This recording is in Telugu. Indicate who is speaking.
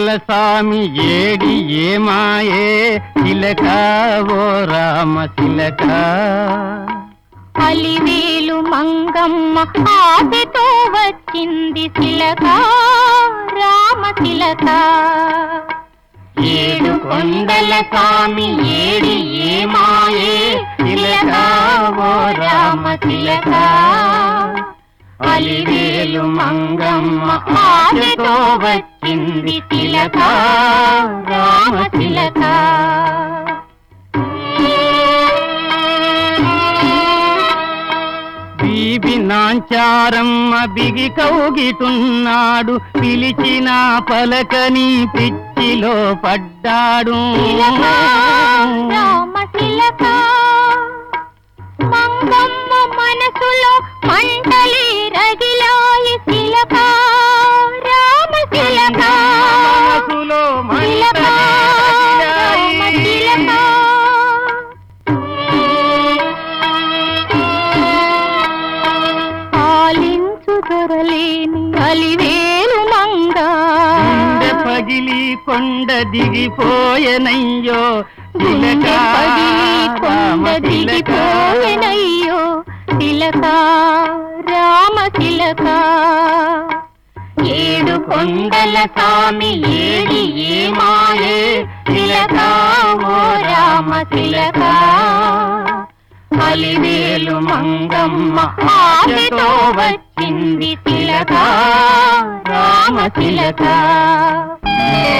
Speaker 1: స్వామి ఏడి ఏమాయే చిలక ఓ రామ చిలక
Speaker 2: అలివేలు మంగమ్మ ఆశతో వచ్చింది శిలక రామ శిలక
Speaker 1: ఏడు కొండల స్వామి ఏడి ఏమాయే చిలక ఓ రామ చిలక అలివేలు మంగమ్మ ఆశతో వచ్చింది చిలక రామ చిలక బీబి నాంచారమ్మ బిగి కౌగిటున్నాడు పిలిచిన పలకని పిచ్చిలో పడ్డాడు
Speaker 2: శిలక రామ శిలక మంగమ్మ మనసులో మంటలి రగిలాయి శిలక రామ శిలక
Speaker 1: మనసులో
Speaker 2: శిలక రామ
Speaker 1: మంటలి
Speaker 2: శిలక పాలించు దొరలేని అలివేలు మంగా
Speaker 1: గుండె పగిలి కొండ దిగిపోయెనయ్యో చిలక
Speaker 2: గుండె పగిలి కొండ
Speaker 1: రామ చిలక.
Speaker 2: దిగిపోయెనయ్యో తిలక రామ తిలక
Speaker 1: ఏడు కొండల స్వామి ఏడి ఏమాయే తిలక ఓ రామ తిలక అలివేలు మంగమ్మ ఆశతో వచ్చింది తిలక రామ తిలక